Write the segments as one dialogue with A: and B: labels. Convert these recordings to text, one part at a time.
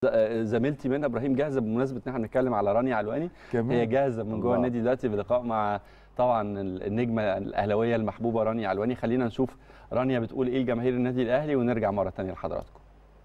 A: زميلتي منى ابراهيم جاهزه بمناسبه ان احنا بنتكلم على رانيا علواني
B: كمان
A: هي جاهزه من جوه
B: الله.
A: النادي دلوقتي بلقاء مع طبعا النجمه الاهلاويه المحبوبه رانيا علواني خلينا نشوف رانيا بتقول ايه لجماهير النادي الاهلي ونرجع مره ثانيه لحضراتكم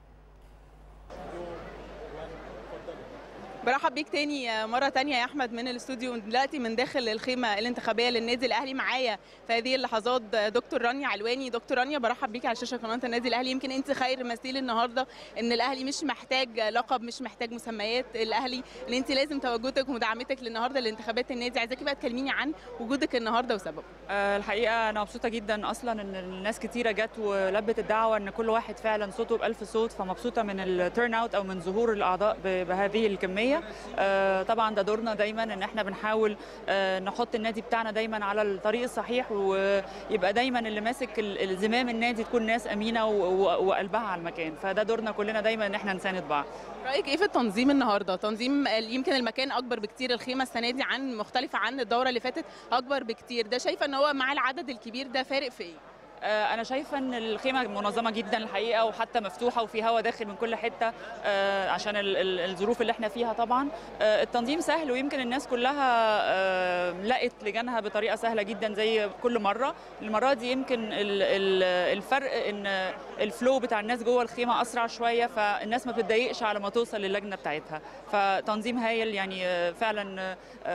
C: برحب بيك تاني مرة تانية يا أحمد من الاستوديو دلوقتي من داخل الخيمة الانتخابية للنادي الأهلي معايا في هذه اللحظات دكتور رانيا علواني دكتور رانيا برحب بيك على شاشة قناة النادي الأهلي يمكن أنت خير مثيل النهاردة إن الأهلي مش محتاج لقب مش محتاج مسميات الأهلي إن أنت لازم تواجدك ومداعمتك للنهاردة لانتخابات النادي عايزاكي بقى تكلميني عن وجودك النهاردة وسببه
D: آه، الحقيقه انا مبسوطه جدا اصلا ان الناس كتيره جت ولبت الدعوه ان كل واحد فعلا صوته بألف صوت فمبسوطه من التيرن اوت او من ظهور الاعضاء ب- بهذه الكميه آه، طبعا ده دورنا دايما ان احنا بنحاول آه، نحط النادي بتاعنا دايما على الطريق الصحيح ويبقى دايما اللي ماسك ال- الزمام النادي تكون ناس امينه و- و- وقلبها على المكان فده دورنا كلنا دايما ان احنا نساند بعض
C: رأيك إيه في التنظيم النهاردة تنظيم يمكن المكان أكبر بكتير الخيمة السنة دي عن مختلفة عن الدورة اللي فاتت أكبر بكتير ده شايفة إن هو مع العدد الكبير ده فارق في إيه؟
D: آه، انا شايفه ان الخيمه منظمه جدا الحقيقه وحتى مفتوحه وفي هواء داخل من كل حته آه، عشان ال- ال- الظروف اللي احنا فيها طبعا آه، التنظيم سهل ويمكن الناس كلها آه، لقت لجانها بطريقه سهله جدا زي كل مره المره دي يمكن ال- ال- الفرق ان الفلو بتاع الناس جوه الخيمه اسرع شويه فالناس ما بتضايقش على ما توصل للجنه بتاعتها فتنظيم هايل يعني آه، فعلا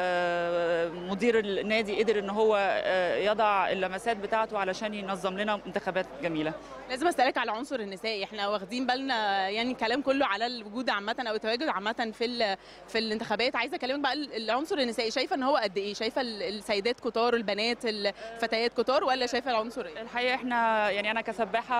D: آه، مدير النادي قدر ان هو آه، يضع اللمسات بتاعته علشان ينظم لنا انتخابات جميله
C: لازم اسالك على العنصر النسائي احنا واخدين بالنا يعني الكلام كله على الوجود عامه او التواجد عامه في ال- في الانتخابات عايزه اكلمك بقى ال- العنصر النسائي شايفه ان هو قد ايه شايفه ال- السيدات كتار البنات الفتيات كتار ولا شايفه العنصر ايه
D: الحقيقه احنا يعني انا كسباحه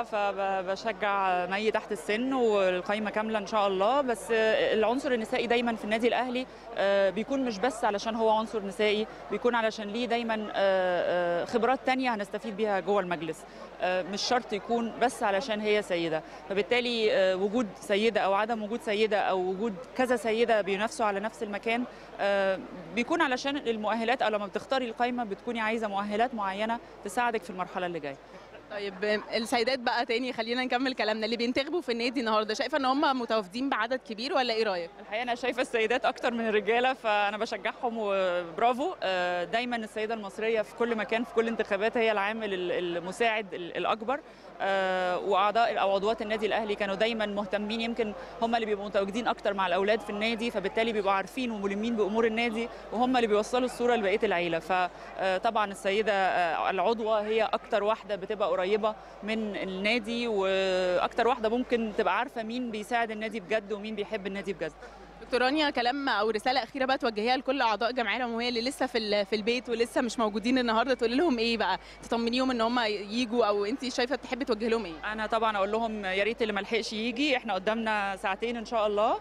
D: فبشجع مي تحت السن والقايمه كامله ان شاء الله بس العنصر النسائي دايما في النادي الاهلي آه، بيكون مش بس علشان هو عنصر نسائي بيكون علشان ليه دايما آه، آه، خبرات تانية هنستفيد بيها جوه المجلس آه، مش شرط يكون بس علشان هي سيده فبالتالي آه، وجود سيده او عدم وجود سيده او وجود كذا سيده بينافسوا على نفس المكان آه، بيكون علشان المؤهلات او لما بتختاري القايمه بتكوني عايزه مؤهلات معينه تساعدك في المرحله اللي جايه
C: طيب السيدات بقى تاني خلينا نكمل كلامنا اللي بينتخبوا في النادي النهارده شايفه ان هم متوافدين بعدد كبير ولا ايه رايك
D: الحقيقه انا شايفه السيدات اكتر من الرجاله فانا بشجعهم وبرافو آه، دايما السيده المصريه في كل مكان في كل انتخابات هي العامل ال- المساعد ال- الاكبر آه، واعضاء او عضوات النادي الاهلي كانوا دايما مهتمين يمكن هم اللي بيبقوا متواجدين اكتر مع الاولاد في النادي فبالتالي بيبقوا عارفين وملمين بامور النادي وهم اللي بيوصلوا الصوره لبقيه العيله فطبعا السيده آه، العضوه هي اكتر واحده بتبقى قريبه من النادي واكتر واحده ممكن تبقى عارفه مين بيساعد النادي بجد ومين بيحب النادي بجد
C: دكتور رانيا كلام او رساله اخيره بقى توجهيها لكل اعضاء الجمعيه العموميه اللي لسه في ال- في البيت ولسه مش موجودين النهارده تقولي لهم ايه بقى تطمنيهم ان هم يجوا او انت شايفه تحبي توجهي لهم ايه
D: انا طبعا اقول لهم يا ريت اللي ما لحقش يجي احنا قدامنا ساعتين ان شاء الله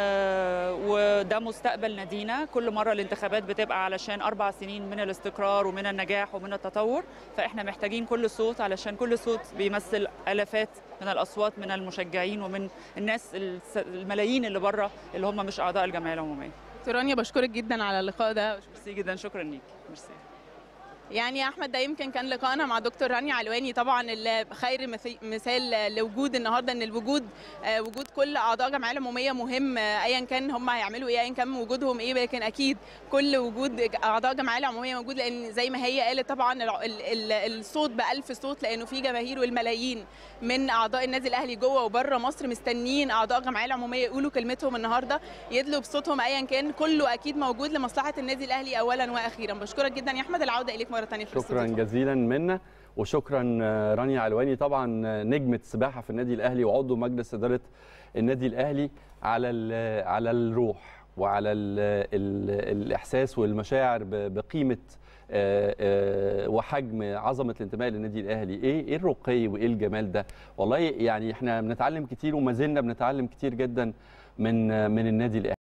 D: آه وده مستقبل نادينا كل مره الانتخابات بتبقى علشان اربع سنين من الاستقرار ومن النجاح ومن التطور فاحنا محتاجين كل صوت علشان كل صوت بيمثل الافات من الاصوات من المشجعين ومن الناس الس- الملايين اللي بره اللي هم مش اعضاء الجمعيه العموميه
C: دكتور رانيا بشكرك جدا على اللقاء ده
D: ميرسي جدا شكرا ليك ميرسي
C: يعني يا احمد ده يمكن كان لقائنا مع دكتور رانيا علواني طبعا اللي خير مثي- مثال لوجود النهارده ان الوجود آه، وجود كل اعضاء الجمعيه العموميه مهم آه، ايا كان هم هيعملوا ايه ايا كان وجودهم ايه لكن اكيد كل وجود اعضاء الجمعيه العموميه موجود لان زي ما هي قالت طبعا الع- ال- ال- الصوت بألف صوت لانه في جماهير والملايين من اعضاء النادي الاهلي جوه وبره مصر مستنيين اعضاء الجمعيه العموميه يقولوا كلمتهم النهارده يدلوا بصوتهم ايا كان كله اكيد موجود لمصلحه النادي الاهلي اولا واخيرا بشكرك جدا يا احمد العوده اليك مره ثانيه في
A: شكرا
C: الاستوديو.
A: جزيلا منا وشكرا آه، رانيا علواني طبعا آه، نجمه سباحه في النادي الاهلي وعضو مجلس اداره النادي الاهلي على ال- على الروح وعلى ال ال الاحساس والمشاعر ب- بقيمه آه، آه، وحجم عظمه الانتماء للنادي الاهلي ايه ايه الرقي وايه الجمال ده والله يعني احنا بنتعلم كتير وما زلنا بنتعلم كتير جدا من من النادي الاهلي